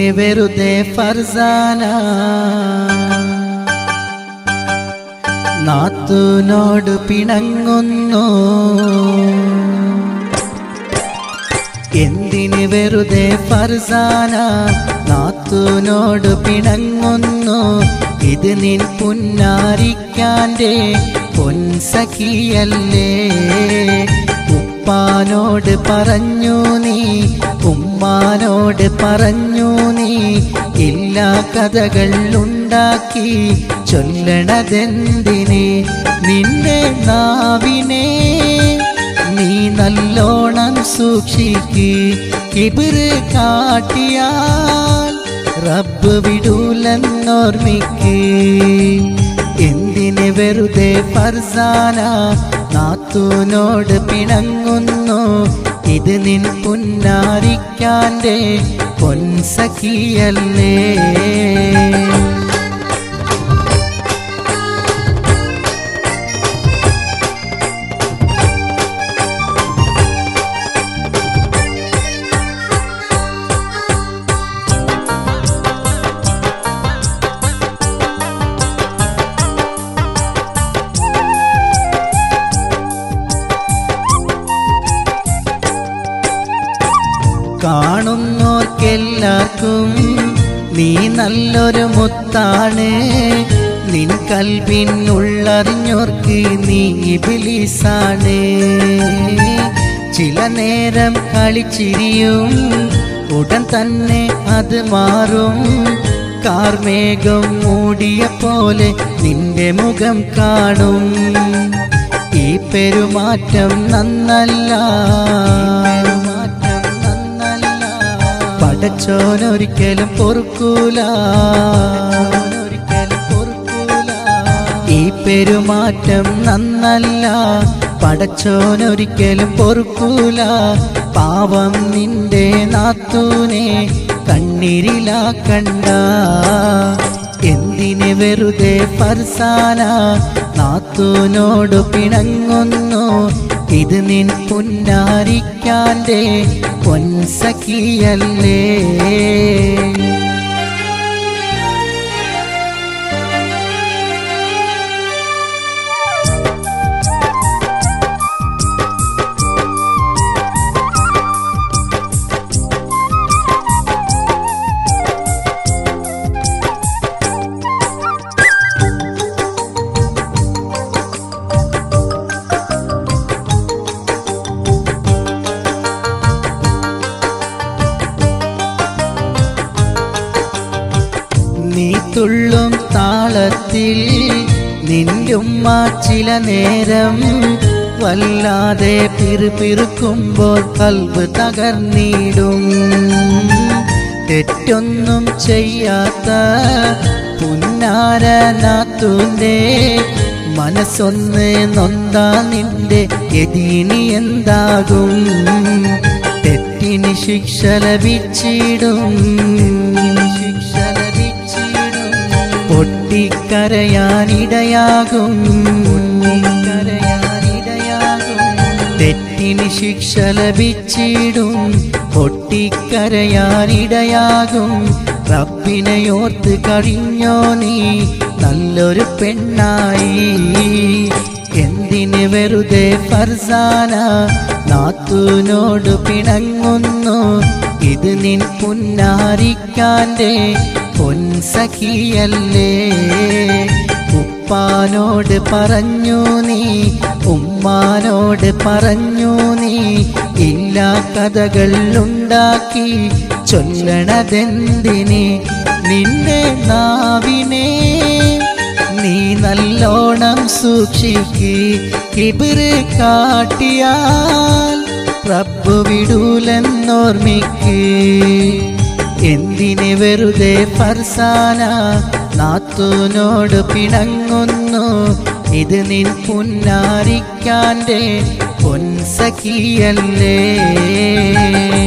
എന്തിന് വെറുതെ ഫർസാന നാത്തുനോട് പിണങ്ങുന്നു എന്തിന് വെറുതെ ഫർസാന നാത്തുനോട് പിണങ്ങുന്നു ഇത് നിൻ പുന്നാരിക്കാൻ്റെ പൊൻസഖിയല്ലേ ഉപ്പാനോട് പറഞ്ഞു നീ ഉമ്മാനോട് പറഞ്ഞു നീ എല്ലാ കഥകൾ ഉണ്ടാക്കി ചൊല്ലണതെന്തിന് നിന്റെ നാവിനെ നീ നല്ലോണം സൂക്ഷിക്ക് കിബിറ് കാട്ടിയാൽ റബ്ബ് വിടൂലെന്നോർമ്മിക്ക് എന്തിന് വെറുതെ ഫർസാന നാത്തൂനോട് പിണങ്ങുന്നു ഇത് നിൻ പുന്നാരിക്കാൻ്റെ പൊൻസഖിയല്ലേ കാണുന്നോർക്കെല്ലാവർക്കും നീ നല്ലൊരു മുത്താണ് നിൻ കൽവിനുള്ളറിഞ്ഞോർക്ക് നീ ഇബിലിസാണ് ചില നേരം കളിച്ചിരിയും ഉടൻ തന്നെ അത് മാറും കാർമേഘം മൂടിയ പോലെ നിന്റെ മുഖം കാണും ഈ പെരുമാറ്റം നന്നല്ല പെരുമാറ്റം നന്നല്ല പടച്ചോനൊരിക്കലും പൊറുക്കൂല ഒരിക്കലും പൊറുക്കൂല ഈ പെരുമാറ്റം നന്നല്ല പടച്ചോനൊരിക്കലും പൊറുക്കൂല പാവം നിന്റെ നാത്തൂനെ കണ്ണീരിലാക്കണ്ട എന്തിന് വെറുതെ ഫർസാന നാത്തൂനോട് പിണങ്ങുന്നു ഇത് നിൻ പുന്നാരിക്കാൻ്റെ പൊൻസഖിയല്ലേ നീ തുള്ളും താളത്തിൽ നിന്റെ ഉമ്മ ചില നേരം വല്ലാതെ പിറുപിറുക്കുമ്പോൾ കൽബ് തകർന്നിടും തെറ്റൊന്നും ചെയ്യാത്ത പുന്നാരനാത്തൂന്റെ മനസ്സൊന്ന് നൊന്താ നിന്റെ എതിനി എന്താകും തെറ്റിന് ശിക്ഷ ലഭിച്ചിടും ശിക്ഷ ലഭിച്ചിടും പൊട്ടിക്കരയാനിടയാകും പൊട്ടിക്കരയാനിടയാകും തെറ്റിന് ശിക്ഷ ലഭിച്ചിടും പൊട്ടിക്കരയാനിടയാകും റബ്ബിനെയോർത്ത് കഴിഞ്ഞോ നീ നല്ലൊരു പെണ്ണായി എന്തിന് വെറുതെ ഫർസാന നാത്തൂനോട് പിണങ്ങുന്നു ഇത് നിൻ പുന്നാരിക്കാൻ്റെ പൊൻസഖിയല്ലേ ഉപ്പാനോട് പറഞ്ഞു നീ ഉമ്മാനോട് പറഞ്ഞു നീ എല്ലാ കഥകൾ ഉണ്ടാക്കി ചൊല്ലണതെന്തിന് നിന്റെ നാവിനെ നീ നല്ലോണം സൂക്ഷിക്ക് കിബിറ് കാട്ടിയാൽ റബ്ബ് വിടൂലെന്നോർമ്മിക്ക് എന്തിന് വെറുതെ ഫർസാന നാത്തൂനോട് പിണങ്ങുന്നു ഇത് നിൻ പുന്നാരിക്കാൻ്റെ പൊൻസഖിയല്ലേ